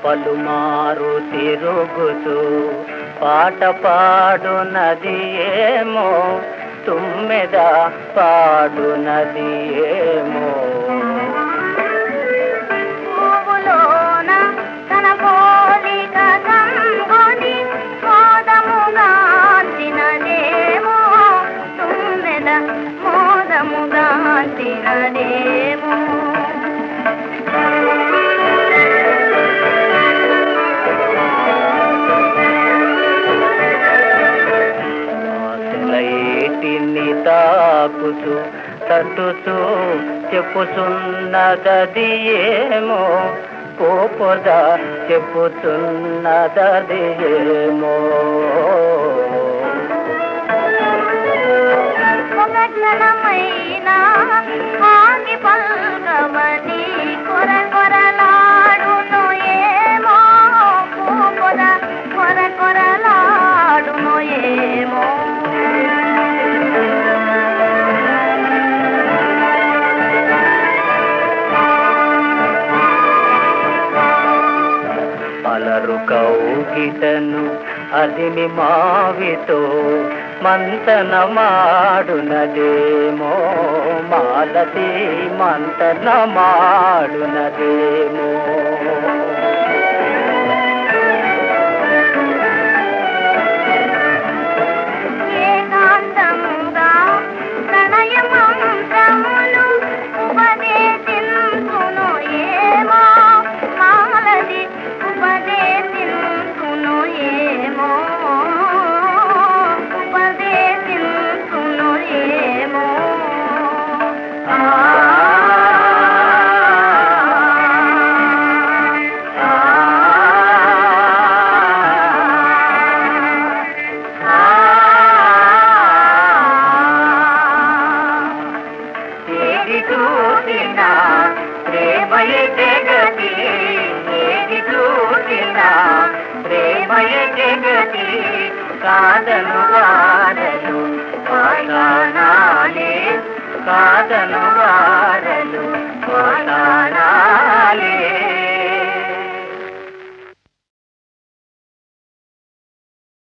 పలుమారు తిరుగుతూ పాట పాడునది ఏమో తుమ్మెద పాడునది ఏమో పువ్వులోన తన పోలిక కనుగొని మోదముగాంచినదేమో తుమ్మెద మోదముగాంచినదేమో ఆశలైటిని తాకుతూ తట్టుతూ చెప్పుచున్నదది ఏమో పోపద చెప్పుచున్నదది ఏమో ఒక క్షణమైనా ఆగి పల్కవని కొర కొరలాడును ఏమో పూపొద కొర కొరలాడును ఏమో అలరు కౌగిటను అదిమి మావితో మంతన మాడునదేమో మాలతి మంతన మాడునదేమో ఏకాంతముగా ప్రణయ మంత్రములు ఉపదేశించును ఏమో మాలది ఉపదేశించును ఏమో ఉపదేశించును ఏమో ఆ ఏది చూసినా ప్రేమయే జగతి ఏది చూసినా ప్రేమయే జగతి కాదను వారలు వాడానాలే కాదను వారలు వాడానాలే